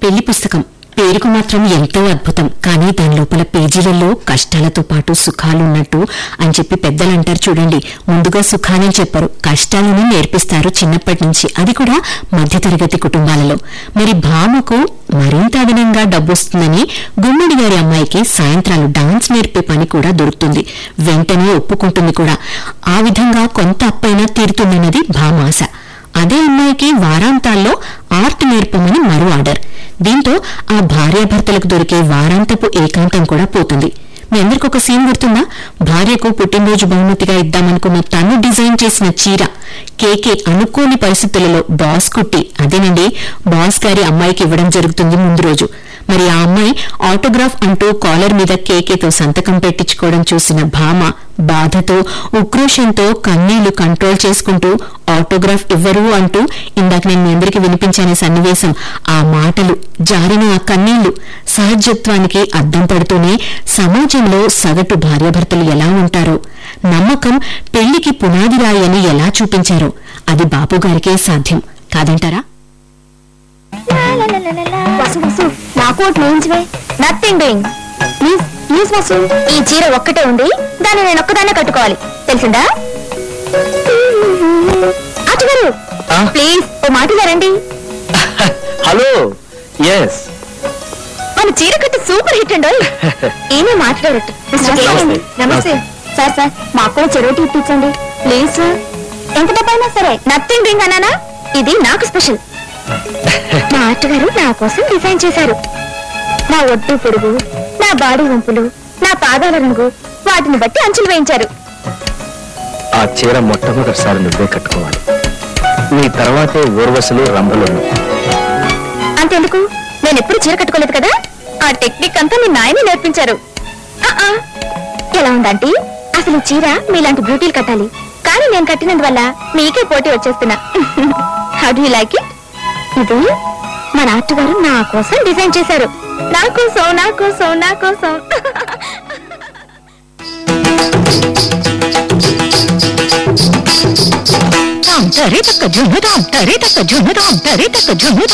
పెళ్లి పుస్తకం పేరుకు మాత్రం ఎంతో అద్భుతం కానీ దాని లోపల పేజీలలో కష్టాలతో పాటు సుఖాలు ఉన్నట్టు అని చెప్పి పెద్దలు అంటారు చూడండి ముందుగా సుఖాలని చెప్పరు కష్టాలను నేర్పిస్తారు చిన్నప్పటి నుంచి అది కూడా మధ్యతరగతి కుటుంబాలలో మరి భామకు మరింత అదనంగా డబ్బొస్తుందని గుమ్మడి గారి అమ్మాయికి సాయంత్రాలు డాన్స్ నేర్పే పని కూడా దొరుకుతుంది వెంటనే ఒప్పుకుంటుంది కూడా ఆ విధంగా కొంత అప్పైనా తీరుతుందన్నది భామ ఆశ అదే అమ్మాయికి వారాంతాల్లో ఆర్ట్ నేర్పమని మరో ఆర్డర్ దీంతో ఆ భార్యాభర్తలకు దొరికే వారాంతపు ఏకాంతం కూడా పోతుంది మీ అందరికి ఒక సీన్ గుర్తుందా భార్యకు పుట్టినరోజు బహుమతిగా ఇద్దామనుకున్న తను డిజైన్ చేసిన చీర కేకే అనుకోని పరిస్థితులలో బాస్ కుట్టి అదేనండి బాస్ గారి అమ్మాయికి ఇవ్వడం జరుగుతుంది ముందు రోజు మరి ఆ అమ్మాయి ఆటోగ్రాఫ్ అంటూ కాలర్ మీద కేకేతో సంతకం పెట్టించుకోవడం చూసిన భామ బాధతో ఉక్రోషంతో కన్నీళ్లు కంట్రోల్ చేసుకుంటూ ఆటోగ్రాఫ్ ఇవ్వరు అంటూ ఇందాక నేను మీ అందరికీ వినిపించానే సన్నివేశం ఆ మాటలు జారిన ఆ కన్నీళ్లు సహజత్వానికి అద్దం పడుతూనే సమాజంలో సగటు భార్యాభర్తలు ఎలా ఉంటారో నమ్మకం పెళ్లికి పునాది రాయి అని ఎలా చూపించారో అది బాపు గారికే సాధ్యం కాదంటారా వసు వసు నాకు ఒకటి నేయించవే nothing doing please please Vasu ఈ చీర ఒక్కటే ఉంది దాన్ని నేను ఒక్కదాన్నే కట్టుకోవాలి తెలిసిందా అటుగారు ఆ? ప్లీజ్ ఓ మాట రండి హలో ఎస్ మన చీర కట్టు సూపర్ హిట్ అండి ఏమీ మాట్లాడట్టు మిస్టర్ కే. నమస్తే. నమస్తే సార్ సార్ మాకు కూడా చెరువు ఇప్పించండి ప్లీజ్ సార్ ఎంత డబ్బైనా సరే నథింగ్ డూయింగ్ అన్నానా ఇది నాకు స్పెషల్ మా ఆర్ట్ గారు నా కోసం డిజైన్ చేశారు నా ఒడ్డు పొడుగు నా బాడీ వంపులు నా పాదాల రంగు వాటిని బట్టి అంచులు వేయించారు ఆ చీర మొట్టమొదటిసారి నువ్వే కట్టుకోవాలి నీ తర్వాతే ఊర్వశులు రంభలు అంతెందుకు నేను ఎప్పుడు చీర కట్టుకోలేదు కదా ఆ టెక్నిక్ అంతా మీ నాయనే నేర్పించారు ఆ, ఆ. ఎలా ఉందంటే అసలు ఈ చీర మీలాంటి బ్యూటీలు కట్టాలి కానీ నేను కట్టినందువల్ల మీకే పోటీ వచ్చేస్తున్నా హౌ డూ లైక్ ఇట్ ఇది మన ఆర్ట్ గారు నా కోసం డిజైన్ చేశారు నా కోసం నా కోసం నా కోసం తరే తక్క జున్ను తరే తక్క జున్ను తరే తక్క జున్ను